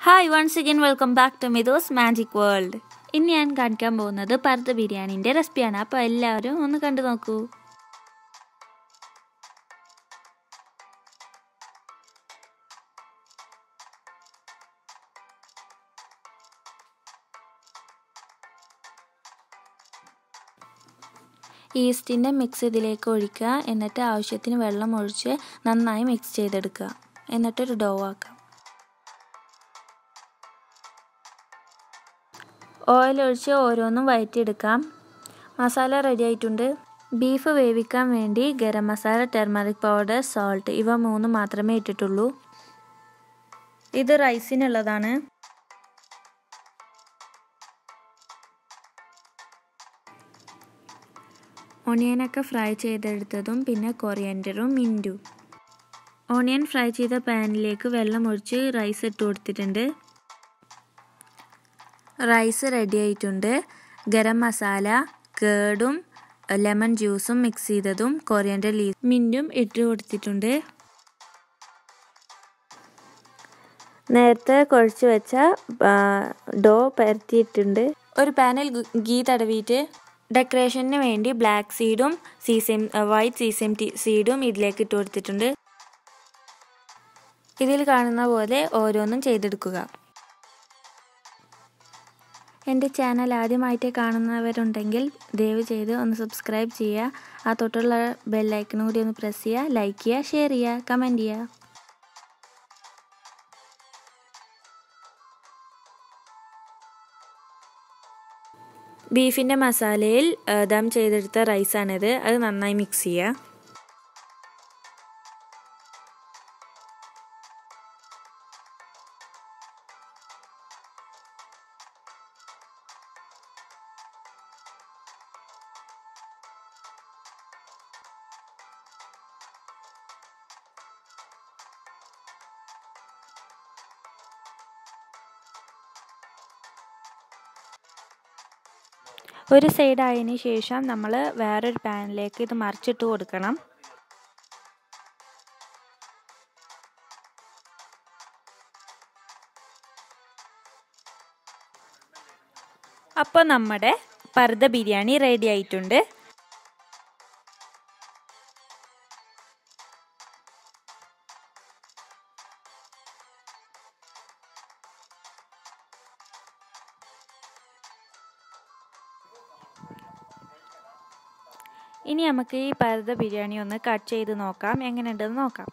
hi once again welcome back to Mythos Magic World ഇന്ന് ഞാൻ കാണിക്കാൻ പോകുന്നത് പർദ്ദ ബിരിയാണീൻ്റെ റെസിപ്പിയാണ് അപ്പോൾ എല്ലാവരും ഒന്ന് കണ്ടു നോക്കൂ ഈസ്റ്റിൻ്റെ മിക്സ് ഇതിലേക്ക് ഒഴിക്കുക എന്നിട്ട് ആവശ്യത്തിന് വെള്ളം ഒഴിച്ച് നന്നായി മിക്സ് ചെയ്തെടുക്കുക എന്നിട്ടൊരു ഡോ ആക്കാം ഓയിൽ ഒഴിച്ച് ഓരോന്നും വയറ്റിയെടുക്കാം മസാല റെഡി ആയിട്ടുണ്ട് ബീഫ് വേവിക്കാൻ വേണ്ടി garam masala turmeric powder salt ഇവ മൂന്ന് മാത്രമേ ഇട്ടിട്ടുള്ളൂ ഇത് റൈസിനുള്ളതാണ് ഓണിയനൊക്കെ ഫ്രൈ ചെയ്തെടുത്തതും പിന്നെ കൊറിയൻഡറും മിൻറ്റും ഓണിയൻ ഫ്രൈ ചെയ്ത പാനിലേക്ക് വെള്ളം ഒഴിച്ച് റൈസ് ഇട്ട് കൊടുത്തിട്ടുണ്ട് റൈസ് റെഡി ആയിട്ടുണ്ട് ഗരം മസാല കേടും ലെമൺ ജ്യൂസും മിക്സ് ചെയ്തതും കൊറിയൻഡർ ലീ മിൻറ്റും ഇട്ട് കൊടുത്തിട്ടുണ്ട് നേരത്തെ കുഴച്ച് വെച്ച ഡോ പരത്തിയിട്ടുണ്ട് ഒരു പാനിൽ ഗീ തടവിയിട്ട് ഡെക്കറേഷന് വേണ്ടി ബ്ലാക്ക് സീഡും സീസെം വൈറ്റ് സീസെം സീഡും ഇതിലേക്ക് ഇട്ട് കൊടുത്തിട്ടുണ്ട് ഇതിൽ കാണുന്ന പോലെ ഓരോന്നും ചെയ്തെടുക്കുക എൻ്റെ ചാനൽ ആദ്യമായിട്ട് കാണുന്നവരുണ്ടെങ്കിൽ ദയവ് ചെയ്ത് ഒന്ന് സബ്സ്ക്രൈബ് ചെയ്യുക ആ തൊട്ടുള്ള ബെല്ലൈക്കണും കൂടി ഒന്ന് പ്രസ് ചെയ്യുക ലൈക്ക് ചെയ്യുക ഷെയർ ചെയ്യുക കമൻറ്റ് ചെയ്യുക ബീഫിൻ്റെ മസാലയിൽ ദം ചെയ്തെടുത്ത റൈസാണിത് അത് നന്നായി മിക്സ് ചെയ്യുക ഒരു സൈഡ് ആയതിന് ശേഷം നമ്മൾ വേറൊരു പാനിലേക്ക് ഇത് മറിച്ചിട്ട് കൊടുക്കണം അപ്പോൾ നമ്മുടെ പർദ്ദ ബിരിയാണി റെഡി ആയിട്ടുണ്ട് ഇനി നമുക്ക് ഈ പരത ബിരിയാണി ഒന്ന് കട്ട് ചെയ്ത് നോക്കാം എങ്ങനെയുണ്ടെന്ന് നോക്കാം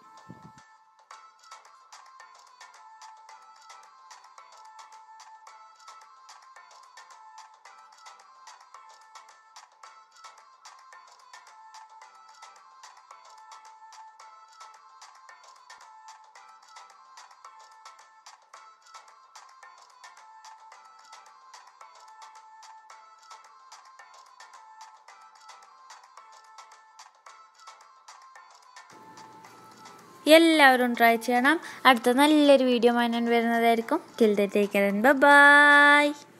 എല്ലാവരും ട്രൈ ചെയ്യണം അടുത്ത നല്ലൊരു വീഡിയോ ഞാൻ വരുന്നതായിരിക്കും ടിൽ ദ ടേക്ക് ബൈ